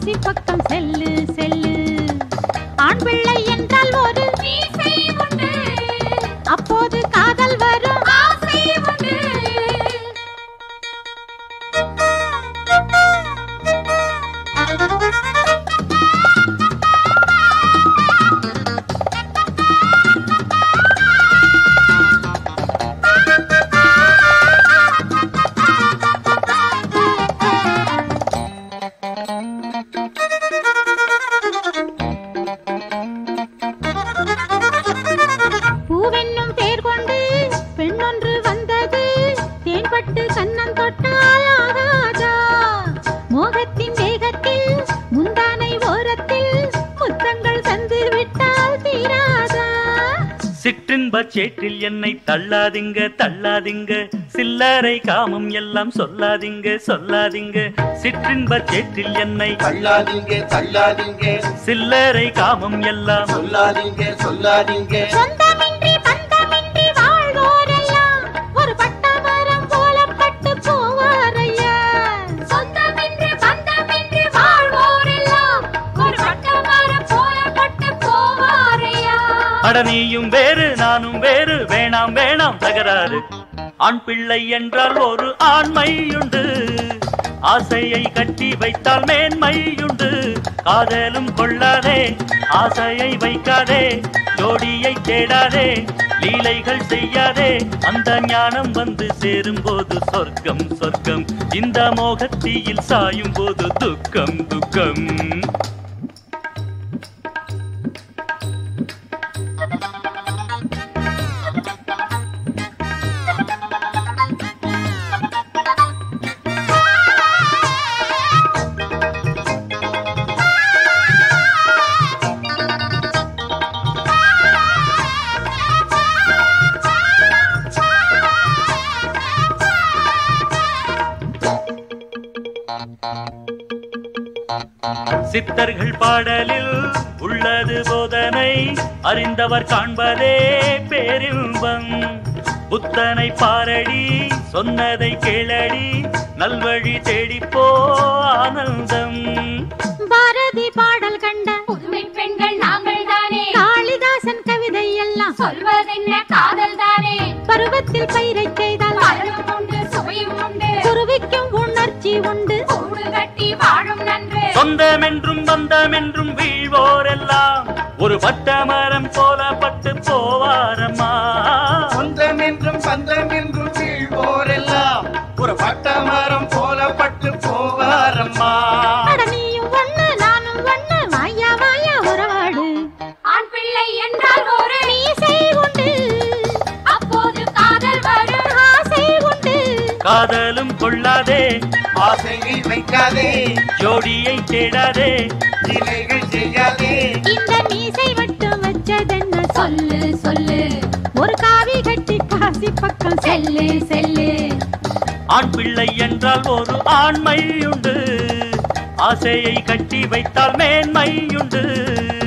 காசி பக்கம் cell cell ஆண் பிள்ளை என்றால் ஒரு மீசை உண்டு அப்போது காதல் வரும் ஆசை உண்டு பூவென்னும் பேர் கொண்டு பெண்ணொன்று வந்தது தேன்பட்டு கண்ணம் தொட்டால் ஆகாதா மோகத்தின் வேகத்தில் முந்தானை ஓரத்தில் முத்தங்கள் தந்து விட்டால் தீராதா சிற்றின்ப சேற்றில் என்னை தள்ளாதீங்க தள்ளாதீங்க சில்லறை காமம் எல்லாம் சொல்லாதீங்க சொல்லாதீங்க சிற்றின்ப சேற்றில் என்னை தள்ளாதீங்க தள்ளாதீங்க சில்லறை காமம் எல்லாம் சொல்லாதீங்க சொல்லாதீங்க சொந்தமின்றி பந்தமின்றி வாழ்வோரெல்லாம் ஒரு பட்டமரம் போல பட்டு போவாரையா சொந்தமின்றி பந்தமின்றி வாழ்வோரெல்லாம் ஒரு பட்டமரம் போல பட்டு போவாரையா அட நீயும் வேறு நானும் வேறு வேணாம் வேணாம் தகராறு ஆண் பிள்ளை என்றால் ஒரு ஆண்மையுண்டு ஆசையை கட்டி வைத்தால் மேன்மையுண்டு காதலும் கொள்ளாதே ஆசையை வைக்காதே ஜோடியை தேடாதே லீலைகள் செய்யாதே அந்த ஞானம் வந்து சேரும் போது சொர்க்கம் சொர்க்கம் இந்த மோகத்தீயில் சாயும் போது துக்கம் துக்கம் சித்தர்கள் பாடலில் உள்ளது போதனை அறிந்தவர் காண்பதே பேரின்பம் புத்தனை பாரடி சொன்னதை கேளடி நல்வழி தேடிப்போ ஆனந்தம் பாரதி பாடல் கண்ட புதுமை பெண்கள் நாங்கள் தானே காளிதாசன் கவிதை எல்லாம் சொல்வதென்ன காதல் தானே பருவத்தில் பயிரை செய்தால் பலனும் உண்டு சுவையும் உண்டு குருவிக்கும் உணர்ச்சி உண்டு கூடு கட்டி வாழும் நன்று சொந்தமென்றும் பந்தமென்றும் வீழ்வோரெல்லாம் ஒரு பட்ட மரம் போல பட்டு போவாரம்மா சொந்தம் என்றும் பந்தம் என்றும் வீழ்வோரெல்லாம் ஒரு பட்டமரம் போல பட்டு போவாரம்மா அட நீயும் ஒண்ணு நானும் ஒண்ணு வாயா வாயா உறவாடு ஆண் பிள்ளை என்றால் ஒரு மீசை உண்டு அப்போது காதல் வரும் ஆசை உண்டு காதலும் கொள்ளாதே ஆசையை வைக்காதே ஜோடியை தேடாதே நிலைகள் செய்யாதே இந்த மீசை மட்டும் வச்சதென்ன சொல் சொல்லு சொல்லு ஒரு காவி கட்டி காசி பக்கம் செல்லு செல்லு ஆண் பிள்ளை என்றால் ஒரு ஆண்மையுண்டு ஆசையை கட்டி வைத்தால் மேன்மையுண்டு